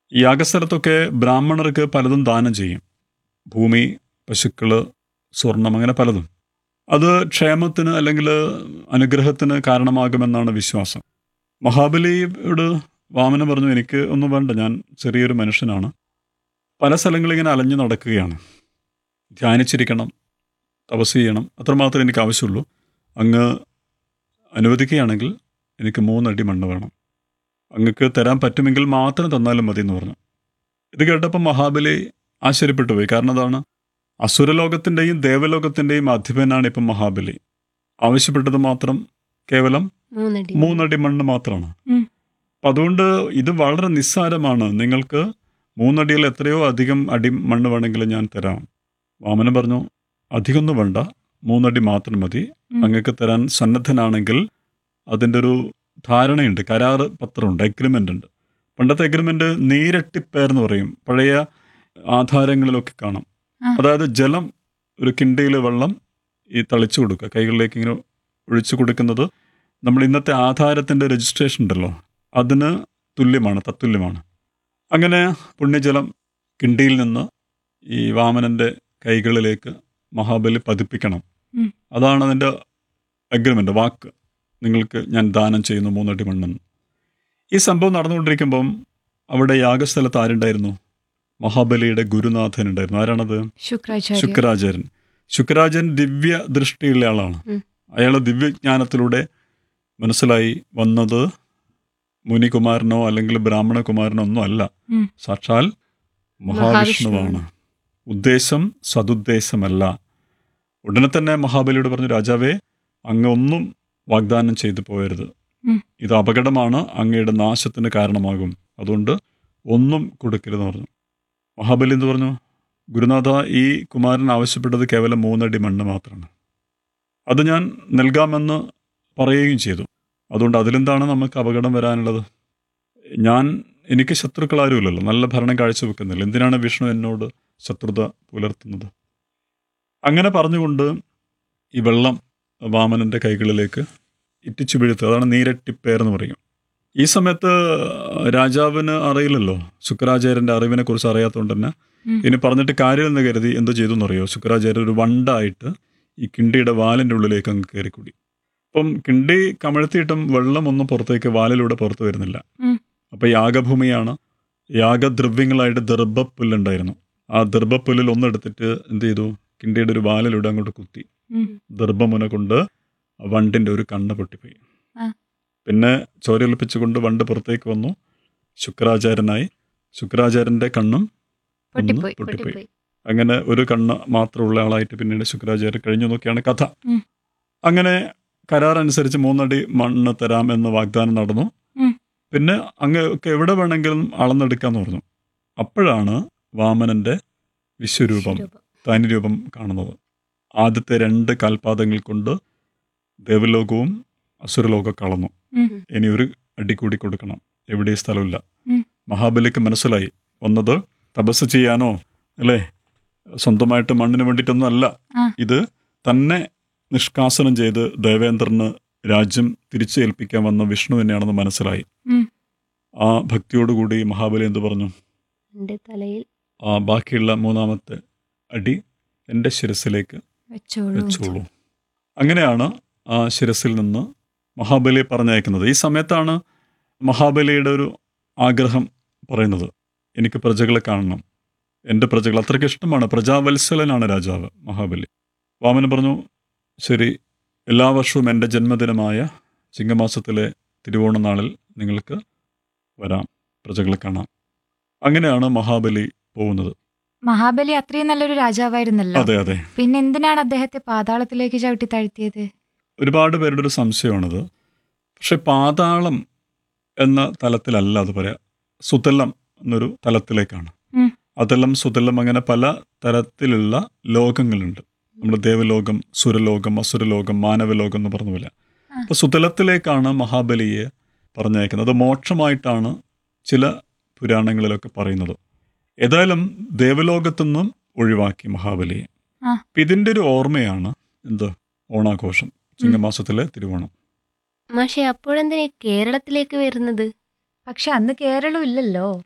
ഈ യാഗസ്ഥലത്തൊക്കെ ബ്രാഹ്മണർക്ക് പലതും ദാനം ചെയ്യും ഭൂമി പശുക്കള് സ്വർണം അങ്ങനെ പലതും അത് ക്ഷേമത്തിന് അല്ലെങ്കിൽ അനുഗ്രഹത്തിന് കാരണമാകുമെന്നാണ് വിശ്വാസം മഹാബലിയോട് വാമന പറഞ്ഞു എനിക്ക് ഒന്നും വേണ്ട ഞാൻ ചെറിയൊരു മനുഷ്യനാണ് പല സ്ഥലങ്ങളിൽ ഇങ്ങനെ അലഞ്ഞു നടക്കുകയാണ് ധ്യാനിച്ചിരിക്കണം തപസ് ചെയ്യണം അത്രമാത്രം എനിക്ക് ആവശ്യമുള്ളൂ അങ്ങ് അനുവദിക്കുകയാണെങ്കിൽ എനിക്ക് മൂന്നടി മണ്ണ് വേണം അങ്ങക്ക് തരാൻ പറ്റുമെങ്കിൽ മാത്രം തന്നാലും മതി എന്ന് പറഞ്ഞു ഇത് കേട്ടപ്പോൾ മഹാബലി ആശ്ചര്യപ്പെട്ടു പോയി കാരണം അതാണ് അസുരലോകത്തിൻ്റെയും ദേവലോകത്തിൻ്റെയും അധിപനാണ് ഇപ്പം മഹാബലി ആവശ്യപ്പെട്ടത് മാത്രം കേവലം മൂന്നടി മൂന്നടി മണ്ണ് മാത്രമാണ് ഉം. അപ്പം അതുകൊണ്ട് ഇത് വളരെ നിസ്സാരമാണ് നിങ്ങൾക്ക് മൂന്നടിയിൽ എത്രയോ അധികം അടി മണ്ണ് വേണമെങ്കിലും ഞാൻ തരാം വാമനൻ പറഞ്ഞു അധികമൊന്നും വേണ്ട മൂന്നടി മാത്രം മതി ഉം. അങ്ങക്ക് തരാൻ സന്നദ്ധനാണെങ്കിൽ അതിൻ്റെ ഒരു ധാരണയുണ്ട് കരാറ് പത്രമുണ്ട് എഗ്രിമെൻ്റ് ഉണ്ട് പണ്ടത്തെ എഗ്രിമെൻ്റ് നീരട്ടിപ്പേർന്ന് പറയും പഴയ ആധാരങ്ങളിലൊക്കെ കാണാം ആ. അതായത് ജലം ഒരു കിണ്ടിയിൽ വെള്ളം ഈ തളിച്ചു കൊടുക്കുക കൈകളിലേക്ക് ഇങ്ങനെ ഒഴിച്ചു കൊടുക്കുന്നത് നമ്മൾ ഇന്നത്തെ ആധാരത്തിൻ്റെ രജിസ്ട്രേഷൻ ഉണ്ടല്ലോ അതിന് തുല്യമാണ് തത്തുല്യമാണ് അങ്ങനെ പുണ്യജലം കിണ്ടിയിൽ നിന്ന് ഈ വാമനൻ്റെ കൈകളിലേക്ക് മഹാബലി പതിപ്പിക്കണം ഉം. അതാണ് അതിൻ്റെ അഗ്രിമെൻ്റ് വാക്ക് നിങ്ങൾക്ക് ഞാൻ ദാനം ചെയ്യുന്നു മൂന്നടി മണ്ണെന്ന് ഈ സംഭവം നടന്നുകൊണ്ടിരിക്കുമ്പം അവിടെ യാഗസ്ഥലത്ത് ആരുണ്ടായിരുന്നു മഹാബലിയുടെ ഗുരുനാഥൻ ഉണ്ടായിരുന്നു ആരാണത് ശുക്രാചാര്യ ശുക്രാചാര്യൻ ശുക്രാചാര്യൻ ദിവ്യ ദൃഷ്ടിയുള്ള ആളാണ് ഉം. അയാൾ ദിവ്യജ്ഞാനത്തിലൂടെ മനസ്സിലായി വന്നത് മുനികുമാരനോ അല്ലെങ്കിൽ ബ്രാഹ്മണകുമാരനോ ഒന്നും അല്ല ഉം. സാക്ഷാൽ മഹാവിഷ്ണുവാണ് ഉദ്ദേശം സതുദ്ദേശമല്ല ഉടനെ തന്നെ മഹാബലിയോട് പറഞ്ഞു രാജാവേ അങ്ങ് ഒന്നും വാഗ്ദാനം ചെയ്തു പോയരുത് ഉം. ഇത് അപകടമാണ് അങ്ങയുടെ നാശത്തിന് കാരണമാകും അതുകൊണ്ട് ഒന്നും കൊടുക്കരുതെന്ന് പറഞ്ഞു മഹാബലി എന്ന് പറഞ്ഞു ഗുരുനാഥ ഈ കുമാരൻ ആവശ്യപ്പെട്ടത് കേവലം മൂന്നടി മണ്ണ് മാത്രമാണ് അത് ഞാൻ നൽകാമെന്ന് പറയുകയും ചെയ്തു അതുകൊണ്ട് അതിലെന്താണ് നമുക്ക് അപകടം വരാനുള്ളത് ഞാൻ എനിക്ക് ശത്രുക്കളാരുമില്ലല്ലോ നല്ല ഭരണം കാഴ്ചവെക്കുന്നില്ല എന്തിനാണ് വിഷ്ണു എന്നോട് ശത്രുത പുലർത്തുന്നത് അങ്ങനെ പറഞ്ഞുകൊണ്ട് ഈ വെള്ളം വാമനൻ്റെ കൈകളിലേക്ക് ഇറ്റിച്ചു വീഴ്ത്തുക അതാണ് നീരട്ടിപ്പേരെന്ന് പറയും ഈ സമയത്ത് രാജാവിന് അറിയില്ലല്ലോ ശുക്രാചാര്യൻ്റെ അറിവിനെ കുറിച്ച് അറിയാത്തതുകൊണ്ട് തന്നെ ഉം. ഇനി പറഞ്ഞിട്ട് കാര്യമെന്ന് കരുതി എന്ത് ചെയ്തു എന്നറിയോ ശുക്രാചാര്യർ ഒരു വണ്ടായിട്ട് ഈ കിണ്ടിയുടെ വാലിൻ്റെ ഉള്ളിലേക്ക് അങ്ങ് കയറിക്കൂടി അപ്പം കിണ്ടി കമഴ്ത്തിയിട്ടും വെള്ളമൊന്നും പുറത്തേക്ക് വാലിലൂടെ പുറത്തു വരുന്നില്ല ഉം. അപ്പം യാഗഭൂമിയാണ് യാഗദ്രവ്യങ്ങളായിട്ട് ദർഭപ്പുല്ലുണ്ടായിരുന്നു ആ ദർഭപ്പുല്ലിൽ ഒന്നെടുത്തിട്ട് എന്ത് ചെയ്തു കിണ്ടിയുടെ ഒരു വാലിലൂടെ അങ്ങോട്ട് കുത്തി ഉം. ദർഭമുന കൊണ്ട് ആ വണ്ടിൻ്റെ ഒരു കണ്ണ് പൊട്ടിപ്പോയി ആ. പിന്നെ ചോരയൊലിപ്പിച്ചുകൊണ്ട് വണ്ട് പുറത്തേക്ക് വന്നു ശുക്രാചാര്യനായി ശുക്രാചാര്യൻ്റെ കണ്ണും ഒന്ന് പൊട്ടിപ്പോയി പൊട്ടിപ്പോയി പൊട്ടിപ്പോയി. അങ്ങനെ ഒരു കണ്ണ് മാത്രമുള്ള ആളായിട്ട് പിന്നീട് ശുക്രാചാര്യ കഴിഞ്ഞു നോക്കിയാണ് കഥ ഉം. അങ്ങനെ കരാർ അനുസരിച്ച് മൂന്നടി മണ്ണ് തരാം എന്ന് വാഗ്ദാനം നടന്നു ഉം. പിന്നെ അങ്ങ് ഒക്കെ എവിടെ വേണമെങ്കിലും അളന്നെടുക്കാന്ന് പറഞ്ഞു അപ്പോഴാണ് വാമനന്റെ വിശ്വരൂപം ശിരൂപം. തനിരൂപം കാണുന്നത് ആദ്യത്തെ രണ്ട് കാൽപാദങ്ങൾ കൊണ്ട് ദേവലോകവും അസുരലോകവും കളന്നു ഉം. ഇനി ഒരു അടി കൂടി കൊടുക്കണം എവിടെ സ്ഥലമില്ല ഉം. മഹാബലിക്ക് മനസ്സിലായി വന്നത് തപസ് ചെയ്യാനോ അല്ലേ സ്വന്തമായിട്ട് മണ്ണിന് വേണ്ടിയിട്ടൊന്നും അല്ല ആ. ഇത് തന്നെ നിഷ്കാസനം ചെയ്ത് ദേവേന്ദ്രന് രാജ്യം തിരിച്ചേൽപ്പിക്കാൻ വന്ന വിഷ്ണു തന്നെയാണെന്ന് മനസ്സിലായി ഉം. ആ ഭക്തിയോടുകൂടി മഹാബലി എന്ത് പറഞ്ഞു എന്റെ തലയിൽ ആ ബാക്കിയുള്ള മൂന്നാമത്തെ അടി എൻ്റെ ശിരസിലേക്ക് വെച്ചോളൂ വെച്ചോളൂ അങ്ങനെയാണ് ആ ശിരസിൽ നിന്ന് മഹാബലിയെ പറഞ്ഞയക്കുന്നത് ഈ സമയത്താണ് മഹാബലിയുടെ ഒരു ആഗ്രഹം പറയുന്നത് എനിക്ക് പ്രജകളെ കാണണം എൻ്റെ പ്രജകൾ അത്രയ്ക്ക് ഇഷ്ടമാണ് പ്രജാവത്സലനാണ് രാജാവ് മഹാബലി വാമനൻ പറഞ്ഞു ശരി എല്ലാ വർഷവും എൻ്റെ ജന്മദിനമായ ചിങ്ങമാസത്തിലെ തിരുവോണ നാളിൽ നിങ്ങൾക്ക് വരാം പ്രജകളെ കാണാം അങ്ങനെയാണ് മഹാബലി പോകുന്നത് മഹാബലി അത്രയും നല്ലൊരു രാജാവായിരുന്നല്ലോ അതെ അതെ പിന്നെ എന്തിനാണ് അദ്ദേഹത്തെ പാതാളത്തിലേക്ക് ചവിട്ടി താഴ്ത്തിയത് ഒരുപാട് പേരുടെ ഒരു സംശയമാണിത് പക്ഷെ പാതാളം എന്ന തലത്തിലല്ല അത് പറയാം സുതലം എന്നൊരു തലത്തിലേക്കാണ് ഉം. അതെല്ലാം സുതലം അങ്ങനെ പല തരത്തിലുള്ള ലോകങ്ങളുണ്ട് നമ്മൾ ദേവലോകം സുരലോകം അസുരലോകം മാനവലോകം എന്ന് പറഞ്ഞ പോലെ ആ. അപ്പൊ സുതലത്തിലേക്കാണ് മഹാബലിയെ പറഞ്ഞയക്കുന്നത് അത് മോക്ഷമായിട്ടാണ് ചില പുരാണങ്ങളിലൊക്കെ പറയുന്നത് ഏതായാലും ദേവലോകത്തുനിന്നും ഒഴിവാക്കി മഹാബലിയെ ആ. അപ്പൊ ഇതിന്റെ ഒരു ഓർമ്മയാണ് എന്ത് ഓണാഘോഷം ചിങ്ങമാസത്തിലെ തിരുവോണം മാഷെ അപ്പോഴെന്തിനാ കേരളത്തിലേക്ക് വരുന്നത് പക്ഷെ അന്ന് കേരളം ഇല്ലല്ലോ